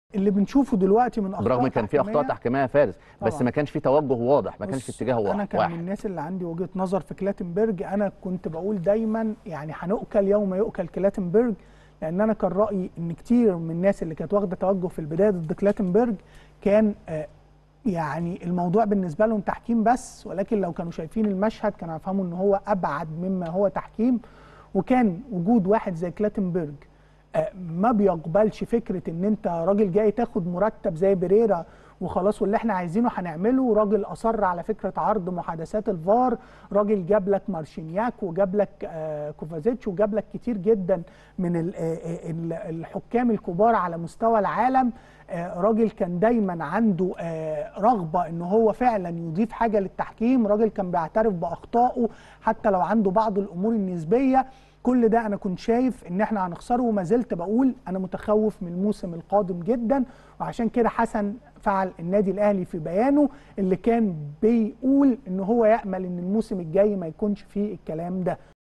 اللي بنشوفه دلوقتي من اخطاء برغم كان في اخطاء تحكيمية، تحكيميه فارس بس طبعاً. ما كانش في توجه واضح ما كانش في بص، اتجاه انا واحد كان من واحد الناس اللي عندي وجهه نظر في كلاتنبرج انا كنت بقول دايما يعني هنؤكل يوم يؤكل كلاتنبرج لان انا كان رايي ان كتير من الناس اللي كانت واخده توجه في البدايه ضد كلاتنبرج كان آه، يعني الموضوع بالنسبه لهم تحكيم بس ولكن لو كانوا شايفين المشهد كانوا هيفهموا ان هو ابعد مما هو تحكيم وكان وجود واحد زي كلاتنبرج آه، ما بيقبلش فكره ان انت راجل جاي تاخد مرتب زي بريرا وخلاص واللي احنا عايزينه هنعمله راجل اصر على فكره عرض محادثات الفار راجل جاب لك مارشينياك وجاب لك آه، كوفازيتش وجاب لك كتير جدا من ال- آه، آه، ال- الحكام الكبار على مستوى العالم آه، راجل كان دايما عنده آه، رغبه ان هو فعلا يضيف حاجه للتحكيم راجل كان بيعترف باخطائه حتى لو عنده بعض الامور النسبيه كل ده انا كنت شايف ان احنا هنخسره وما زلت بقول انا متخوف من الموسم القادم جدا وعشان كده حسن فعل النادي الاهلي في بيانه اللي كان بيقول ان هو يامل ان الموسم الجاي ما يكونش فيه الكلام ده